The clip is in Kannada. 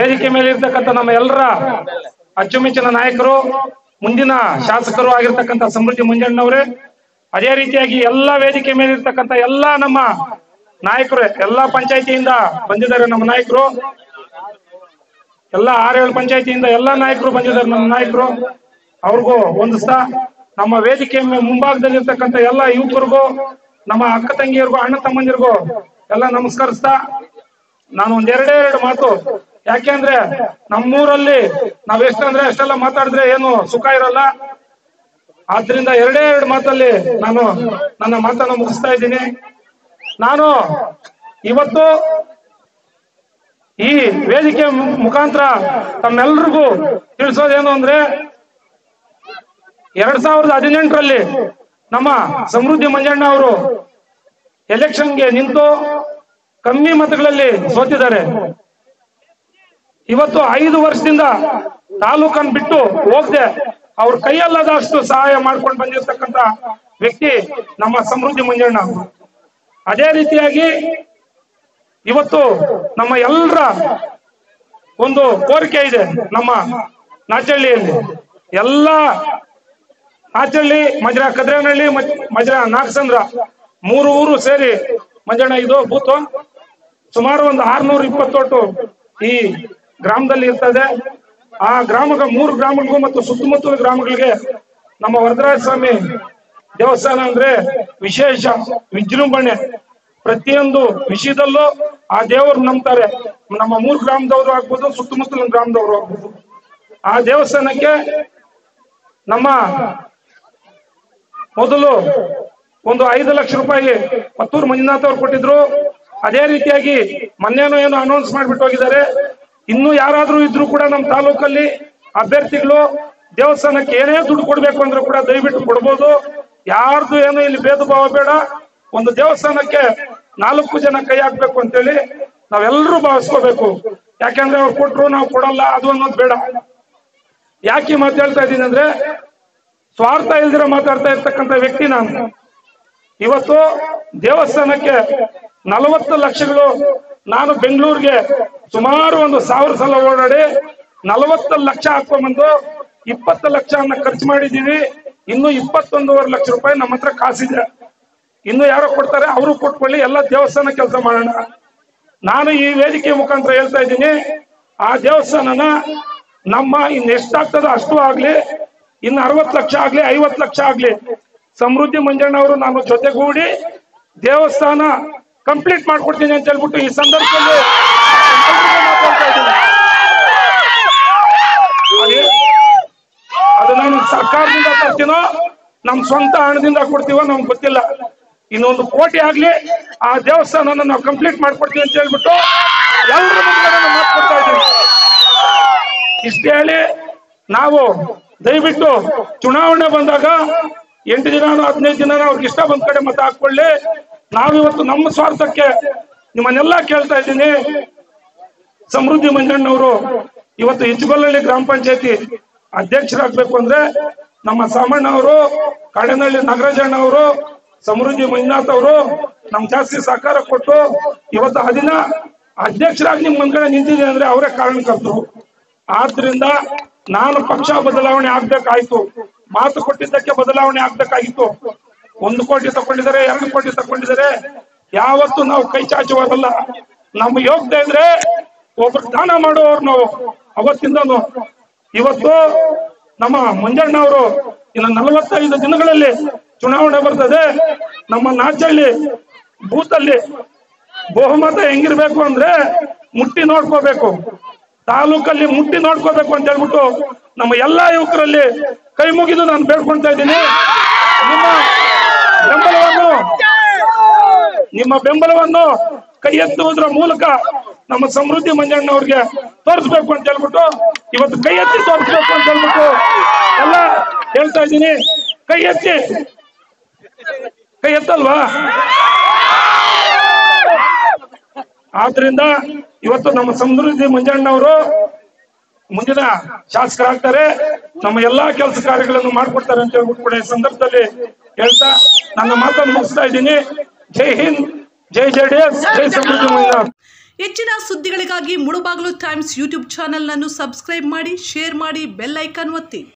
ವೇದಿಕೆ ಮೇಲೆ ಇರ್ತಕ್ಕಂಥ ನಮ್ಮ ಎಲ್ಲರ ಅಚ್ಚುಮೆಚ್ಚಿನ ನಾಯಕರು ಮುಂದಿನ ಶಾಸಕರು ಆಗಿರ್ತಕ್ಕಂಥ ಸಮೃದ್ಧಿ ಮುಂಜಣ್ಣವರೇ ಅದೇ ರೀತಿಯಾಗಿ ಎಲ್ಲಾ ವೇದಿಕೆ ಮೇಲೆ ಇರ್ತಕ್ಕಂಥ ಎಲ್ಲಾ ನಮ್ಮ ನಾಯಕರು ಎಲ್ಲಾ ಪಂಚಾಯತಿಯಿಂದ ಬಂದಿದ್ದಾರೆ ನಮ್ಮ ನಾಯಕರು ಎಲ್ಲ ಆರೇಳು ಪಂಚಾಯತಿಯಿಂದ ಎಲ್ಲಾ ನಾಯಕರು ಬಂದಿದ್ದಾರೆ ನಮ್ಮ ನಾಯಕರು ಅವ್ರಿಗೂ ಹೊಂದಿಸ್ತಾ ನಮ್ಮ ವೇದಿಕೆ ಮು- ಮುಂಭಾಗದಲ್ಲಿ ಇರ್ತಕ್ಕಂಥ ಎಲ್ಲ ಯುವಕರಿಗೂ ನಮ್ಮ ಅಕ್ಕ ತಂಗಿಯರಿಗೂ ಅಣ್ಣ ತಮ್ಮಂದಿರಿಗೂ ಎಲ್ಲ ನಮಸ್ಕರಿಸ್ತಾ ನಾನು ಒಂದ್ ಎರಡೇ ಎರಡು ಮಾತು ಯಾಕೆಂದ್ರೆ ನಮ್ಮೂರಲ್ಲಿ ನಾವ್ ಎಷ್ಟಂದ್ರೆ ಅಷ್ಟೆಲ್ಲ ಮಾತಾಡಿದ್ರೆ ಏನು ಸುಖ ಇರಲ್ಲ ಆದ್ರಿಂದ ಎರಡೇ ಎರಡು ಮಾತಲ್ಲಿ ನಾನು ನನ್ನ ಮಾತನ್ನ ಮುಗಿಸ್ತಾ ಇದ್ದೀನಿ ನಾನು ಇವತ್ತು ಈ ವೇದಿಕೆ ಮು- ಮುಖಾಂತರ ತಮ್ಮೆಲ್ರಿಗೂ ತಿಳಿಸೋದೇನು ಅಂದ್ರೆ ಎರಡ್ ಸಾವಿರದ ಹದಿನೆಂಟರಲ್ಲಿ ನಮ್ಮ ಸಮೃದ್ಧಿ ಮಂಜಣ್ಣ ಅವರು ಎಲೆಕ್ಷನ್ಗೆ ನಿಂತು ಕಮ್ಮಿ ಮತಗಳಲ್ಲಿ ಸೋತಿದ್ದಾರೆ ಇವತ್ತು ಐದು ವರ್ಷದಿಂದ ತಾಲೂಕನ್ನು ಬಿಟ್ಟು ಹೋಗದೆ ಅವ್ರ ಕೈಯಲ್ಲದಷ್ಟು ಸಹಾಯ ಮಾಡ್ಕೊಂಡು ಬಂದಿರತಕ್ಕಂತ ವ್ಯಕ್ತಿ ನಮ್ಮ ಸಮೃದ್ಧಿ ಮಂಜಣ್ಣ ಅದೇ ರೀತಿಯಾಗಿ ಇವತ್ತು ನಮ್ಮ ಎಲ್ಲರ ಒಂದು ಕೋರಿಕೆ ಇದೆ ನಮ್ಮ ನಾಚಳ್ಳಿಯಲ್ಲಿ ಎಲ್ಲ ನಾಚಳ್ಳಿ ಮಜ್ರಾ ಕದ್ರೇನಹಳ್ಳಿ ಮಜ್- ಮಜ್ರಾ ನಾಗಸಂದ್ರ ಮೂರು ಊರು ಸೇರಿ ಮಂಜಣ್ಣ ಇದು ಬೂತು ಸುಮಾರು ಒಂದು ಆರ್ನೂರ ಇಪ್ಪತ್ತೊಟ್ಟು ಈ ಗ್ರಾಮದಲ್ಲಿ ಇರ್ತದೆ ಆ ಗ್ರಾಮಗ ಮೂರು ಗ್ರಾಮಗಳಿಗೂ ಮತ್ತು ಸುತ್ತಮುತ್ತಲ ಗ್ರಾಮಗಳಿಗೆ ನಮ್ಮ ವರದರಾಜ ಸ್ವಾಮಿ ದೇವಸ್ಥಾನ ಅಂದ್ರೆ ವಿಶೇಷ ವಿಜೃಂಭಣೆ ಪ್ರತಿಯೊಂದು ವಿಷಯದಲ್ಲೂ ಆ ದೇವರು ನಂಬ್ತಾರೆ ನಮ್ಮ ಮೂರು ಗ್ರಾಮದವರು ಆಗ್ಬೋದು ಸುತ್ತಮುತ್ತಲಿನ ಗ್ರಾಮದವರು ಆಗ್ಬೋದು ಆ ದೇವಸ್ಥಾನಕ್ಕೆ ನಮ್ಮ ಮೊದಲು ಒಂದು ಐದು ಲಕ್ಷ ರೂಪಾಯಿ ಪತ್ತೂರು ಮಂಜುನಾಥ್ ಅವರು ಕೊಟ್ಟಿದ್ರು ಅದೇ ರೀತಿಯಾಗಿ ಮೊನ್ನೆನೂ ಏನು ಅನೌನ್ಸ್ ಮಾಡ್ಬಿಟ್ಟು ಹೋಗಿದ್ದಾರೆ ಇನ್ನು ಯಾರಾದ್ರೂ ಇದ್ರು ಕೂಡ ನಮ್ಮ ತಾಲೂಕಲ್ಲಿ ಅಭ್ಯರ್ಥಿಗಳು ದೇವಸ್ಥಾನಕ್ಕೆ ಏನೇ ದುಡ್ಡು ಕೊಡ್ಬೇಕು ಅಂದ್ರೆ ಕೂಡ ದಯವಿಟ್ಟು ಕೊಡ್ಬೋದು ಯಾರ್ದು ಏನು ಇಲ್ಲಿ ಭೇದ ಭಾವ ಬೇಡ ಒಂದು ದೇವಸ್ಥಾನಕ್ಕೆ ನಾಲ್ಕು ಜನ ಕೈ ಹಾಕ್ಬೇಕು ಅಂತೇಳಿ ನಾವೆಲ್ಲರೂ ಭಾವಿಸ್ಕೋಬೇಕು ಯಾಕಂದ್ರೆ ಅವ್ರು ಕೊಟ್ರು ನಾವು ಕೊಡಲ್ಲ ಅದು ಅನ್ನೋದು ಬೇಡ ಯಾಕೆ ಮಾತು ಹೇಳ್ತಾ ಇದ್ದೀನಿ ಅಂದ್ರೆ ಸ್ವಾರ್ಥ ಇಲ್ದಿರ ಮಾತಾಡ್ತಾ ಇರ್ತಕ್ಕಂಥ ವ್ಯಕ್ತಿ ನಾನು ಇವತ್ತು ದೇವಸ್ಥಾನಕ್ಕೆ ನಲವತ್ತು ಲಕ್ಷಗಳು ನಾನು ಬೆಂಗಳೂರಿಗೆ ಸುಮಾರು ಒಂದು ಸಾವಿರ ಸಲ ಓಡಾಡಿ ನಲವತ್ತು ಲಕ್ಷ ಹಾಕೊಂಡ್ಬಂದು ಇಪ್ಪತ್ತು ಲಕ್ಷವನ್ನ ಖರ್ಚು ಮಾಡಿದೀವಿ ಇನ್ನು ಇಪ್ಪತ್ತೊಂದೂವರೆ ಲಕ್ಷ ರೂಪಾಯಿ ನಮ್ಮ ಹತ್ರ ಕಾಸಿದೆ ಇನ್ನು ಯಾರೋ ಕೊಡ್ತಾರೆ ಅವರು ಕೊಟ್ಕೊಳ್ಳಿ ಎಲ್ಲ ದೇವಸ್ಥಾನ ಕೆಲಸ ಮಾಡೋಣ ನಾನು ಈ ವೇದಿಕೆ ಮುಖಾಂತರ ಹೇಳ್ತಾ ಇದ್ದೀನಿ ಆ ದೇವಸ್ಥಾನನ ನಮ್ಮ ಇನ್ನು ಎಷ್ಟಾಗ್ತದೋ ಅಷ್ಟು ಆಗ್ಲಿ ಇನ್ನು ಅರವತ್ತು ಲಕ್ಷ ಆಗ್ಲಿ ಐವತ್ತು ಲಕ್ಷ ಆಗ್ಲಿ ಸಮೃದ್ಧಿ ಮಂಜಣ್ಣ ಅವರು ನಾನು ಜೊತೆಗೂಡಿ ದೇವಸ್ಥಾನ ಕಂಪ್ಲೀಟ್ ಮಾಡ್ಕೊಡ್ತೀನಿ ಅಂತ ಹೇಳ್ಬಿಟ್ಟು ಈ ಸಂದರ್ಭದಲ್ಲಿ ಎಲ್ರಿಗೂ ಮಾತಾಡ್ತಾ ಇದ್ದೀನಿ. ಹಾಗೆ ಅದು ನಾನು ಸರ್ಕಾರದಿಂದ ತರ್ತೀನೋ ನಮ್ ಸ್ವಂತ ಹಣದಿಂದ ಕೊಡ್ತೀವೋ ನಮ್ಗೆ ಗೊತ್ತಿಲ್ಲ ಇನ್ನೊಂದು ಕೋಟಿ ಆಗ್ಲಿ ಆ ದೇವಸ್ಥಾನನ ನಾವು ಕಂಪ್ಲೀಟ್ ಮಾಡ್ಕೊಡ್ತೀವಿ ಅಂತ ಹೇಳ್ಬಿಟ್ಟು ಎಲ್ಲರ ಮುಂದೆ ನಾನು ಮಾತು ಕೊಡ್ತಾ ಇದ್ದೀನಿ ಇಷ್ಟ ಹೇಳಿ ನಾವು ದಯವಿಟ್ಟು ಚುನಾವಣೆ ಬಂದಾಗ ಎಂಟು ದಿನಾನು ಹದಿನೈದು ದಿನ ಅವ್ರಿಗೆ ಇಷ್ಟ ಬಂದ ಕಡೆ ಮತ ಹಾಕೊಳ್ಳಿ ನಾವಿವತ್ತು ನಮ್ಮ ಸ್ವಾರ್ಥಕ್ಕೆ ನಿಮ್ಮನ್ನೆಲ್ಲ ಕೇಳ್ತಾ ಇದ್ದೀನಿ ಸಮೃದ್ಧಿ ಮಂಜಣ್ಣವರು ಇವತ್ತು ಇಚ್ಚುಗೊಲ್ಲಹಳ್ಳಿ ಗ್ರಾಮ ಪಂಚಾಯತಿ ಅಧ್ಯಕ್ಷರಾಗ್ಬೇಕು ಅಂದ್ರೆ ನಮ್ಮ ಸಾಮಣ್ಣ ಅವರು ಕಾಡನಹಳ್ಳಿ ನಾಗರಾಜಣ್ಣ ಅವರು ಸಮೃದ್ಧಿ ಮಂಜುನಾಥ್ ಅವರು ನಮ್ ಜಾಸ್ತಿ ಸಹಕಾರ ಕೊಟ್ಟು ಇವತ್ತು ಅದಿನ ಅಧ್ಯಕ್ಷರಾಗಿ ನಿಮ್ ಮುಂದ್ಗಡೆ ನಿಂತಿದೆ ಅಂದ್ರೆ ಅವರೇ ಕಾರಣಕರ್ತರು ಆದ್ರಿಂದ ನಾನು ಪಕ್ಷ ಬದಲಾವಣೆ ಆಗ್ಬೇಕಾಯ್ತು ಮಾತು ಕೊಟ್ಟಿದ್ದಕ್ಕೆ ಬದಲಾವಣೆ ಆಗ್ಬೇಕಾಗಿತ್ತು ಒಂದು ಕೋಟಿ ತಕೊಂಡಿದ್ದಾರೆ ಎರಡು ಕೋಟಿ ತಕೊಂಡಿದ್ದಾರೆ ಯಾವತ್ತು ನಾವು ಕೈ ಚಾಚುವಾಗಲ್ಲ ನಮ್ಮ ಯೋಗ್ಯತೆ ಇದ್ರೆ ಒಬ್ರು ದಾನ ಮಾಡುವವ್ರು ನಾವು ಅವತ್ತಿಂದನು ಇವತ್ತು ನಮ್ಮ ಮಂಜಣ್ಣ ಅವರು ಇನ್ನು ನಲವತ್ತೈದು ದಿನಗಳಲ್ಲಿ ಚುನಾವಣೆ ಬರ್ತದೆ ನಮ್ಮ ನಾಚಳ್ಳಿ ಬೂತಲ್ಲಿ ಬಹುಮತ ಹೆಂಗಿರ್ಬೇಕು ಅಂದ್ರೆ ಮುಟ್ಟಿ ನೋಡ್ಕೋಬೇಕು ತಾಲೂಕಲ್ಲಿ ಮುಟ್ಟಿ ನೋಡ್ಕೋಬೇಕು ಅಂತ ಹೇಳ್ಬಿಟ್ಟು ನಮ್ಮ ಎಲ್ಲಾ ಯುವಕರಲ್ಲಿ ಕೈ ಮುಗಿದು ನಾನು ಬೇಡ್ಕೊಳ್ತಾ ಇದ್ದೀನಿ ನಿಮ್ಮ ಬೆಂಬಲವನ್ನು ನಿಮ್ಮ ಬೆಂಬಲವನ್ನು ಕೈ ಎತ್ತುವುದರ ಮೂಲಕ ನಮ್ಮ ಸಮೃದ್ಧಿ ಮಂಜಣ್ಣ ಅವ್ರಿಗೆ ತೋರಿಸ್ಬೇಕು ಅಂತ ಹೇಳ್ಬಿಟ್ಟು ಇವತ್ತು ಕೈ ಎತ್ತಿ ತೋರಿಸ್ಬೇಕು ಅಂತ ಹೇಳ್ಬಿಟ್ಟು ಎಲ್ಲ ಹೇಳ್ತಾ ಇದ್ದೀನಿ ಕೈ ಎತ್ತಿ ಕೈ ಎತ್ತಲ್ವಾ ಆದ್ರಿಂದ ಇವತ್ತು ನಮ್ಮ ಸಮೃದ್ಧಿ ಮಂಜಣ್ಣ ಅವರು ಮುಂದಿನ ಶಾಸಕರಾಗ್ತಾರೆ ನಮ್ಮ ಎಲ್ಲಾ ಕೆಲಸ ಕಾರ್ಯಗಳನ್ನು ಮಾಡ್ಕೊಡ್ತಾರೆ ಅಂತ ಹೇಳ್ಬಿಟ್ಟು ಕೂಡ ಈ ಸಂದರ್ಭದಲ್ಲಿ ಹೇಳ್ತಾ ನನ್ನ ಮಾತನ್ನು ಮುಗಿಸ್ತಾ ಇದ್ದೀನಿ ಜೈ ಹಿಂದ್ ಜೈ ಜೆ ಡಿ ಎಸ್ ಜೈ ಸಮೃದ್ಧಿ ಮಂಜಣ್ಣ ಹೆಚ್ಚಿನ ಸುದ್ದಿಗಳಿಗಾಗಿ ಮುಳುಬಾಗಿಲು ಟೈಮ್ಸ್ ಯೂಟ್ಯೂಬ್ ಚಾನೆಲ್ನನ್ನು ಸಬ್ಸ್ಕ್ರೈಬ್ ಮಾಡಿ ಶೇರ್ ಮಾಡಿ ಬೆಲ್ ಐಕಾನ್ ಒತ್ತಿ